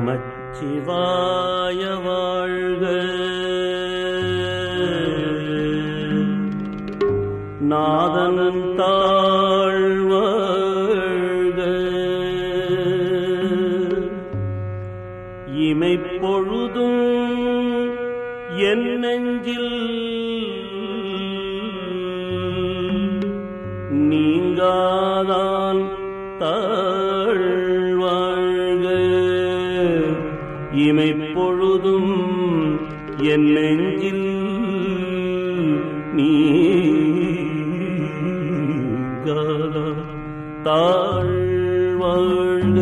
நமச்சிவாய வாழ்க நாதன் தாழ் வாழ்க இமைப்பொழுதும் என் நெஞ்சில் நீங்காதான் தாழ்வாழ்க இமைப்பொழுதும் என் நெஞ்சில் நீங்காதான் தாழ்வாழ்க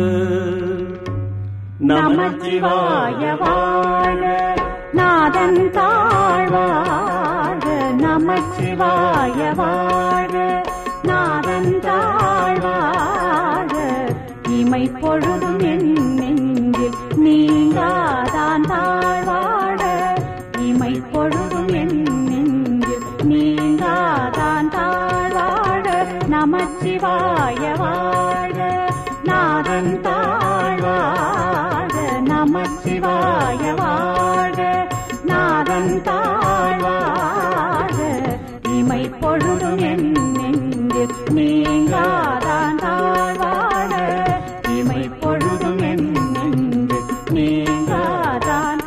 நமச்சிவாய வாழ நாதன் தாழ்வாழ நமச்சிவாய வாழ நாதன் தாழ்வாழ இமை பொழுதும் என் நெஞ்சில் நீங்காதான் தாழ்வாழ இமை பொழுதும் என் நெஞ்சில் நீங்காதான் தாழ்வாழ நமச்சிவாய வாழ நாதன் தாழ்வாழ நமச்சிவாய வாழ நாதன் தாழ்வாழ இமை பொழுதும் என் நெஞ்சில் நீங்காதான் தாழ்வாழ இமை பொழுதும் என் நெஞ்சில் நீங்காதான்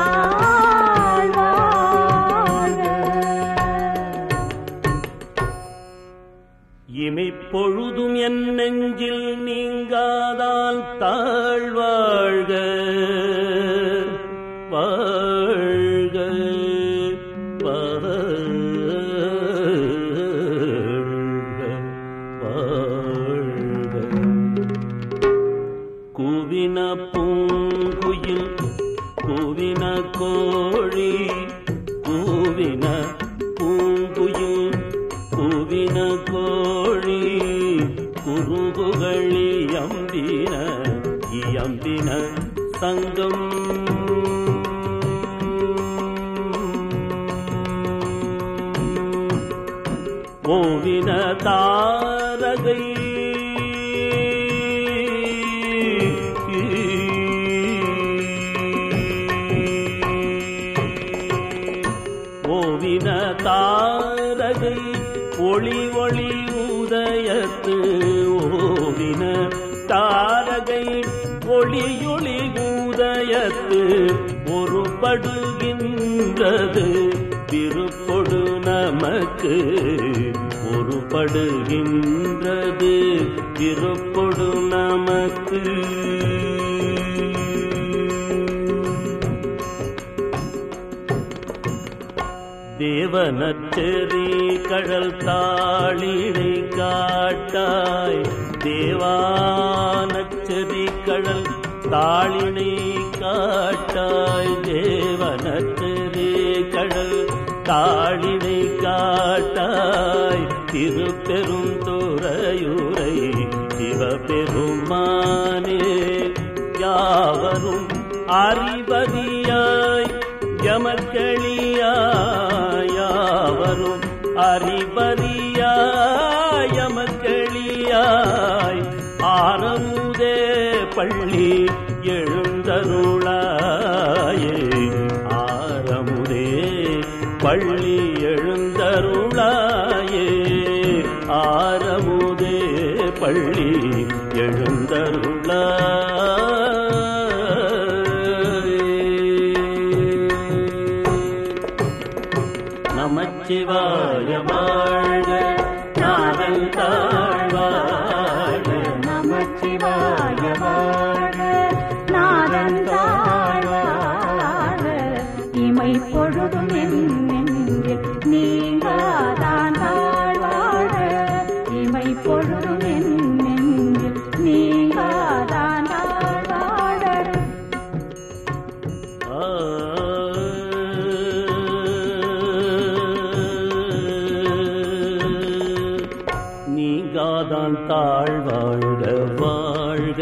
தாழ்வாழ இமைப்பொழுதும் என் நெஞ்சில் நீங்காதால் தாழ்வாழ்க வாழ்க வாழ்க வாழ்க கூவின பூங்குயில் கூவின கோழி கூவின பூங்குயில் கூவின கோழி குறுகுகளி அம்பின இயம்பின சங்கம் ஓவின தாரகை ஓவின தாரகை ஒளி ஒளி உதயத்து ஓவின தாரகை ஒளியொளி உதயத்து ஒருபடுகின்றது திருப்பொடு நமக்கு ஒருபடுகின்றது திருப்பொடு நமக்கு தேவனச்செறி கடல் தாளினை காட்டாய் தேவானச்செறி கடல் தாளினை காட்டாய் தேவனச்செறி கடல் தாளினை காட்டாய் திருப்பெரும் துறையுரை சிவபெருமானே யாவரும் அறிவதியாய் யமக்களியாயாவரும் அறிவறியாய் யமக்களியாய் ஆரமுதே பள்ளி எழுந்தருளாயே ஆரமுதே பள்ளி எழுந்தருளாயே ஆரமுதே பள்ளி எழுந்தருளாயே நமச்சிவாய வாழ்க நாதன் தாழ்வாழ்க நமச்சிவாய வாழ நாதன் தாழ்வாழ இமை பொழுதும் என் நெஞ்சில் நீங்காதான் தாழ்வாழ இமை பொழுதும் என் நெஞ்சில் நீங்காதான் தாழ்வாழ நீங்காதான் தாழ்வாழ்க வாழ்க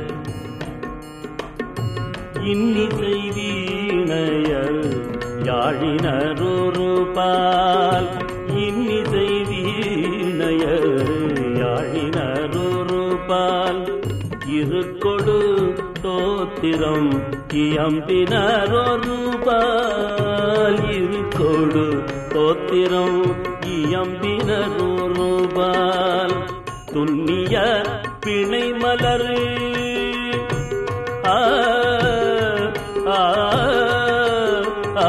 இன்னிசை வீணையர் யாழினரொரு பால் இன்னிசை வீணையர் யாழினரொரு பால் இருக்கொடு தோத்திரம் இயம்பினரொருபால் இருக்கொடு தோத்திரம் இயம்பினரொருபால் துண்ணிய பிணை மலர் ஆ ஆ ஆ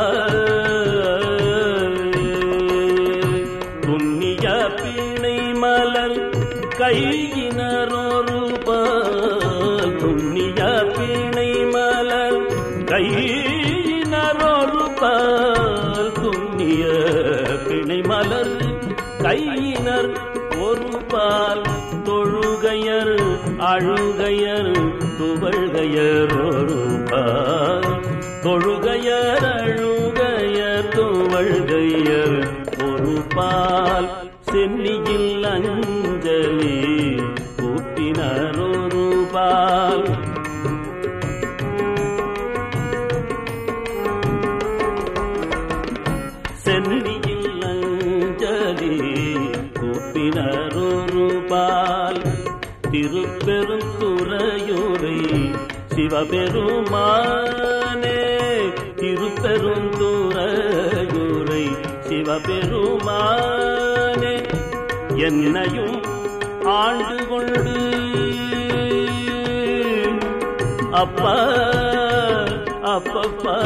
துண்ணிய பிணை மலர் கையினரொரு பால் துண்ணிய பிணை மலர் கையினரொரு பால் துண்ணிய பிணை மலர் கையினர் ஒரு பால் தொழுகையர் அழுகையர் துவழ்கையர் ஒரு பால் தொழுகையர் அழுகையர் துவழ்கையர் ஒரு பால் சென்னியில் அஞ்சலி கூட்டினர் ஒரு பால் சென்னியில் அஞ்சலி கூப்பினர் ஒரு பால் திருப்பெருந்துறையூரை சிவபெருமானே திருப்பெருந்துறையூரை சிவபெருமானே என்னையும் ஆண்டு கொண்டு அப்பா அப்பப்பா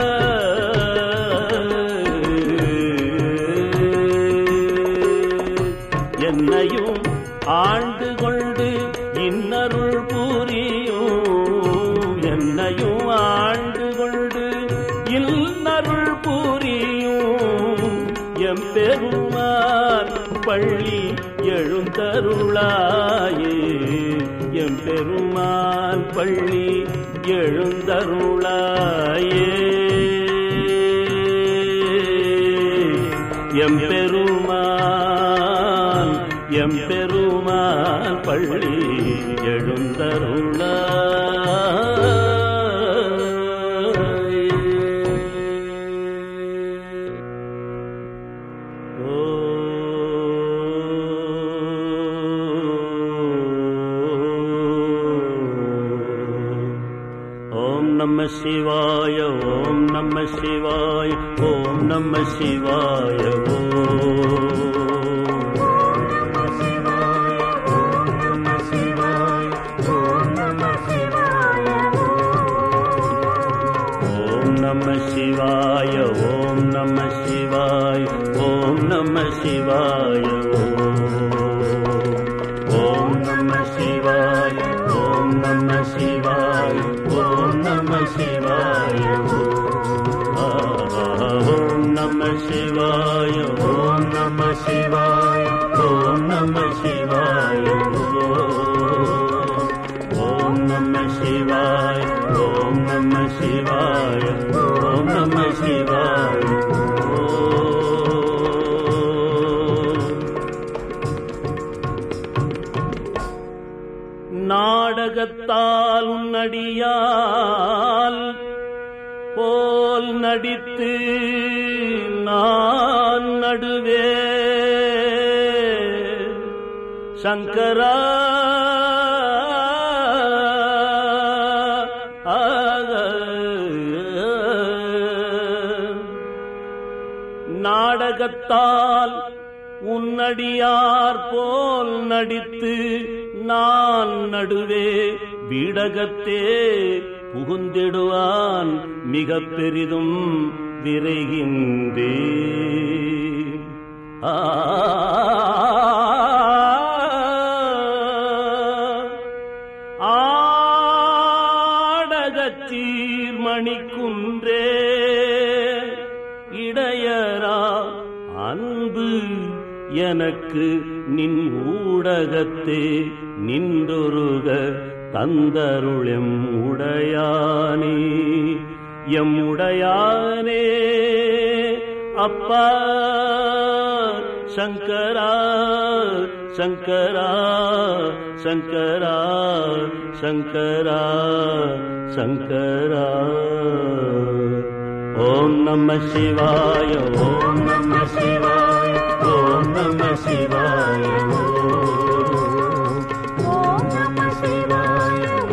என்னையும் ஆண்டு கொண்டு இன்னருள் புரியும் என்னையும் ஆண்டு கொண்டு இன்னருள் புரியும் எம்பெருமான் பள்ளி எழுந்தருளாயே எம்பெருமான் பள்ளி எழுந்தருளாயே எம்பெருமான் எம்பெருமான் பள்ளி எழுந்தருளாயே ஓம் நம சிவாய ஓம் நம சிவாய ஓம் நம சிவாய ஓம் நம சிவாய ஓம் நம சிவாய ஓம் நம சிவாய ஓம் நம சிவாய ஓம் நம சிவாய ஓம் நம சிவாய ஓம் நம சிவாய ஓம் நம சிவாய ஓம் நம சிவாய ஓம் நம சிவாய ஓம் நம சிவாய ஓம் நம சிவாய ஓம் நாடகத்தால் உன்னடியால் போல் நடித்து நான் நடுவே சங்கரா நாடகத்தால் உன்னடியார் போல் நடித்து நான் நடுவே வீடகத்தே புகுந்திடுவான் மிக பெரிதும் விரைகின்றே ஆ ஆடகச்சீர் மணிக்குன்றே இடையரா அன்பு எனக்கு நின் ஊடகத்தே நின்றொருக தந்தருளெம் உடையானே எம் உடையானே அப்பா சங்கரா சங்கரா சங்கரா சங்கரா சங்கரா ஓம் நம சிவாய ஓம் நம சிவாய ஓம் நம சிவாய ஓம் நம சிவாய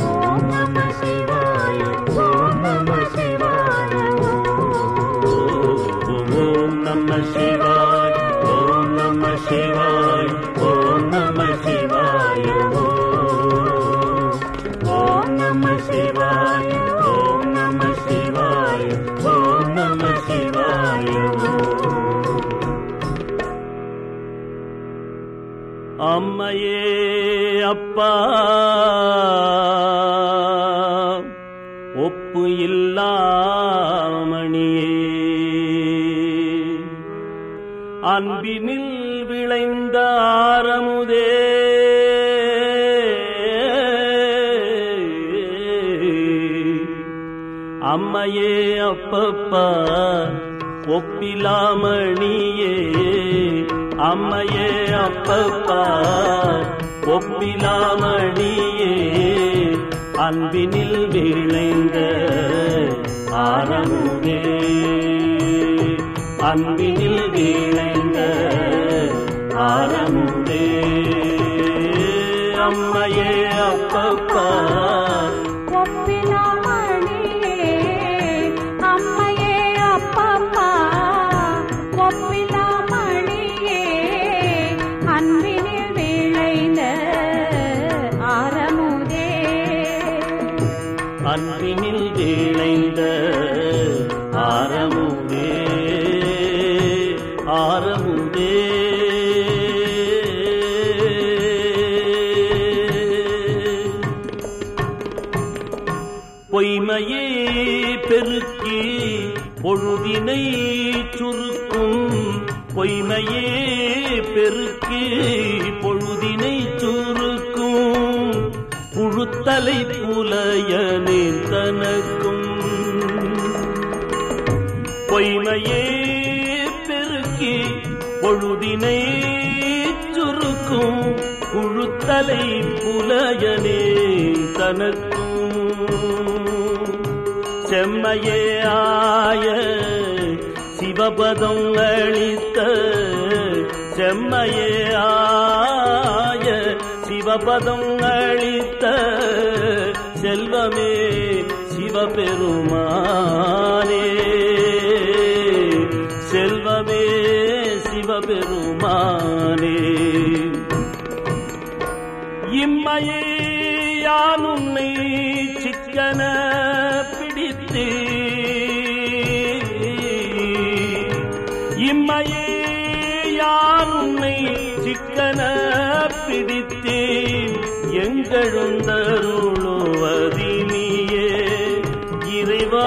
இல்லாமணியே அன்பினில் விளைந்த ஆரமுதே அம்மையே அப்பப்பா ஒப்பிலாமணியே அம்மையே அப்பப்பா ஒப்பிலாமணியே அன்பினில் விளைந்த ஆரமுதே அன்பினில் விளைந்த ஆரமுதே அம்மையே அப்பப்பா ஒப்பிலாமணியே அம்மையே அப்பப்பா ஒப்பிலாமணியே அன்பினில் விளைந்த ஆரமுதே அன்பினில் விளைந்த ஆரமுதே ஆரமுதே பொய்மையே பெருக்கி பொழுதினை சுருக்கும் பொய்மையே பெருக்கி பொழுதினை சுருக்கும் புழுத்தலை புலையனே தனக்கும் பொய்மையே பெருக்கி பொழுதினை சுருக்கும் புழுத்தலை புலையனே தனக்கும் செம்மையே ஆய சிவபதம் அளித்த செம்மையே ஆய சிவபதம் அளித்த செல்வமே சிவபெருமானே செல்வமே சிவபெருமானே இம்மையே யான் உன்னை சிக்கன பிடித்து இம்மையே யான் உன்னை சிக்கன பிடித்தேன் எங்கழுந்தருளுவதினியே இறைவா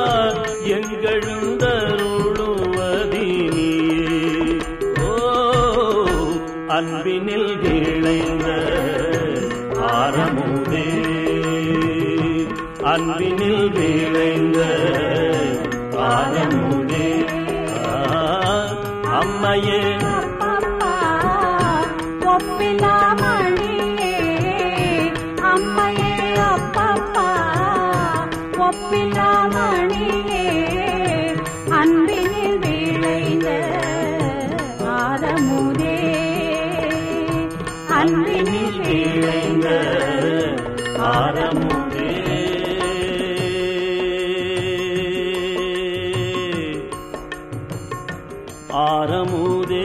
எங்கழுந்தருளுவதினியே ஓ அன்பினில் விளைந்த ஆரமுதே அன்பினில் விளைந்த ஆரமுதே ஆ, அம்மையே அப்பப்பா ஒப்பிலாமணியே அம்மையே அப்பப்பா ஒப்பிலாமணியே அன்பினில் விளைந்த ஆரமுதே அன்பினில் விளைந்த ஆரமுதே ஆரமுதே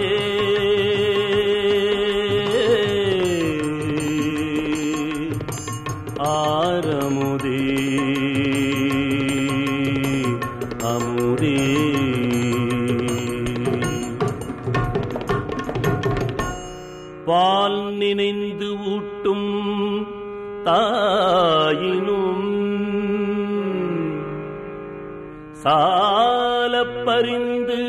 ஆரமுதே அமுதே பால் நினைந்து ஊட்டும் தாயினும் சாலப் பரிந்து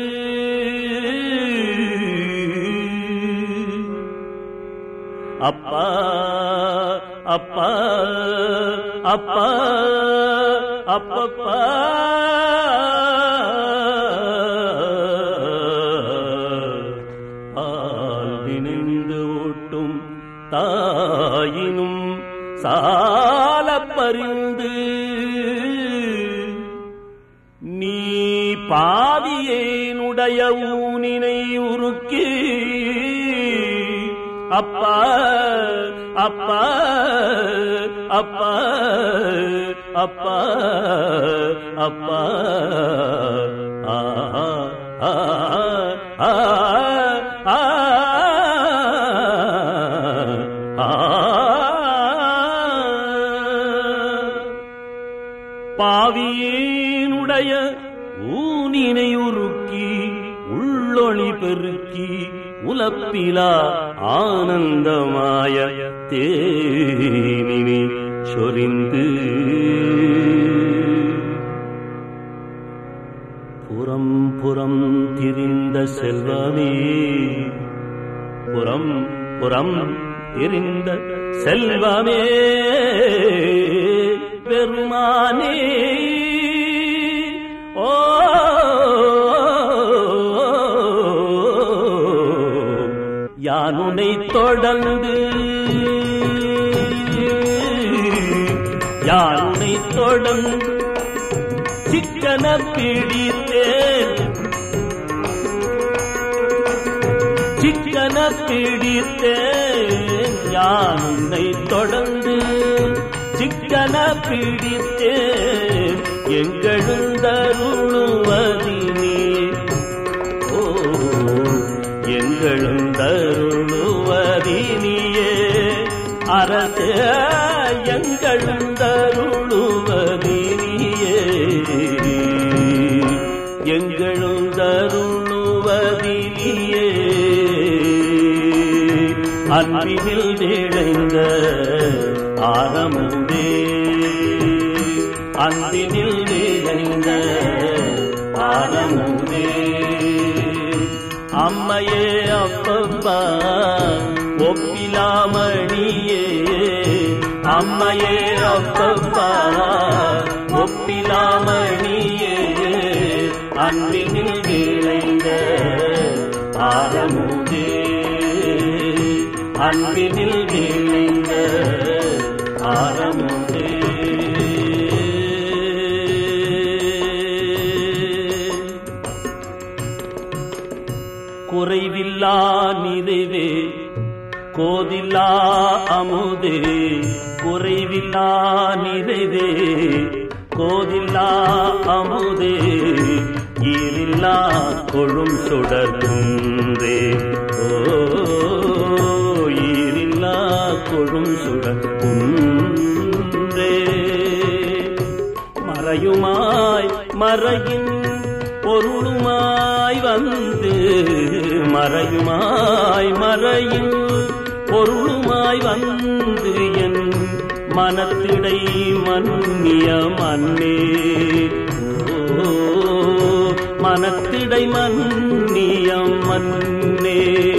அப்பா அப்பா அப்பா அப்பப்பா ஆல் நினைந்து ஓட்டும் தாயினும் சால பரிந்து நீ பாதியேனுடைய ஊனினை உருக்கி அப்பா அப்பா அப்பா அப்பா அப்பா ஆ ஆ ஆ ஆ பாவியேனுடைய ஊனினை உருக்கி உள்ளொளி பெருக்கி உலப்பிலா ஆனந்தமாய தேனினை சொரிந்து புறம் திரிந்த செல்வமே புறம் புறம் திரிந்த செல்வமே பெருமானே ஓ யானுனை தொடர்ந்து யானுனை தொடர்ந்து சிக்கன பிடித்தேன் சிக்கன பிடித்தேன் யான் உன்னை தொடர்ந்து சிக்கன பிடித்தேன் எங்களுந்தருளுவதினே ஓ எங்களுந்தருளுவதினியே அரசே எங்களுந்தருளுவதினியே எங்களுந்தருளுவதினியே அன்பினில் விளைந்த ஆரமுதே அன்பினில் விளைந்த ஆரமுதே அம்மையே அப்பப்பா ஒப்பிலாமணியே அம்மையே அப்பப்பா ஒப்பிலாமணியே அன்பினில் விளைந்த ஆரமுதே அன்பினில் விளைந்த ஆரமுதே குறைவில்லா நிறைவே கோதில்லா அமுதே குறைவில்லா நிறைவே கோதில்லா அமுதே ஈரில்லா கொழும் சுடர்குன்றே ஓ ஈரில்லா கொழும் சுடர்குன்றே மறையுமாய் மறையின் பொருளுமாய் வந்து மறையுமாய் மறையின் பொருளுமாய் வந்து என் மனத்திடை மன்னிய மன்னே ஓ, மனத்திடை மன்னிய மன்னே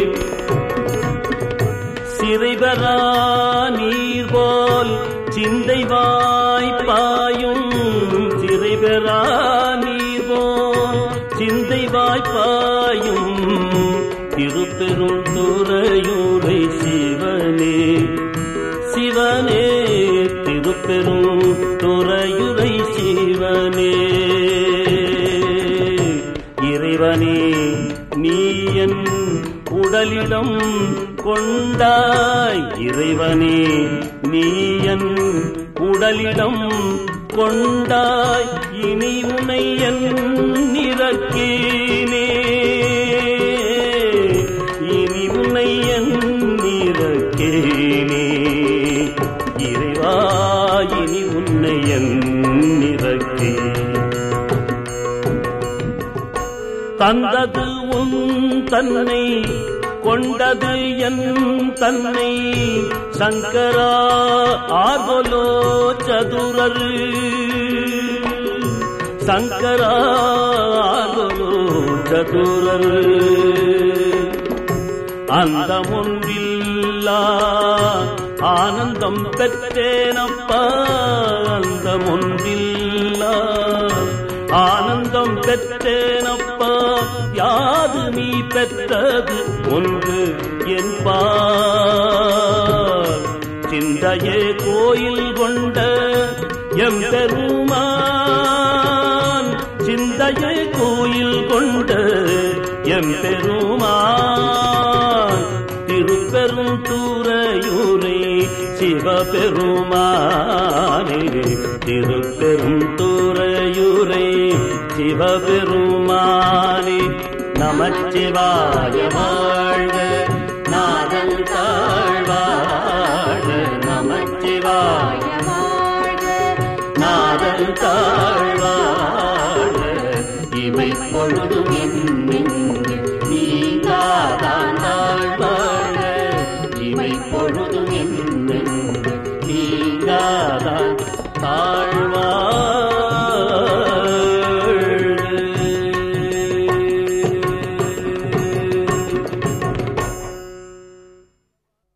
சிறைபரா நீர் போல் சிந்தை வாய்ப்பாயும் சிறைபெறா நீர் போல் சிந்தை வாய்ப்பாயும் திருப்பெரும் துறையூரை சிவனே சிவனே திருப்பெரும் துறையுரை சிவனே இறைவனே நீ என் உடலிடம் கொண்டாய் இறைவனே நீ என் உடலிடம் கொண்டாய் இனி உனை என் நிறக்கேனே இனி உனை என் நிறக்கேனே இறைவா இனி உன்னை என் நிறக்கே தந்தது உன் தன்னை கொண்டது என் தன்னை சங்கரா ஆர்வலோ சதுரர் சங்கரா ஆர்வலோ சதுரர் அந்த முன்பில்லா ஆனந்தம் பெற்றேனப்பா அந்த முன்பில்லா ஆனந்தம் பெற்றேனப்பா யாது நீ பெற்றது ஒன்று என்பார் சிந்தையே கோயில் கொண்ட எம் பெருமான் சிந்தையே கோயில் கொண்ட எம் பெருமான் திருப்பெரும் தூரையூரே சிவபெருமானே திருப்பெரும் தூரையூரே சிவபெருமானே நமச்சிவாய வாழ்க நாதல் தாழ்வாழ நமச்சிவாய வாழ்க நாதல் தாழ்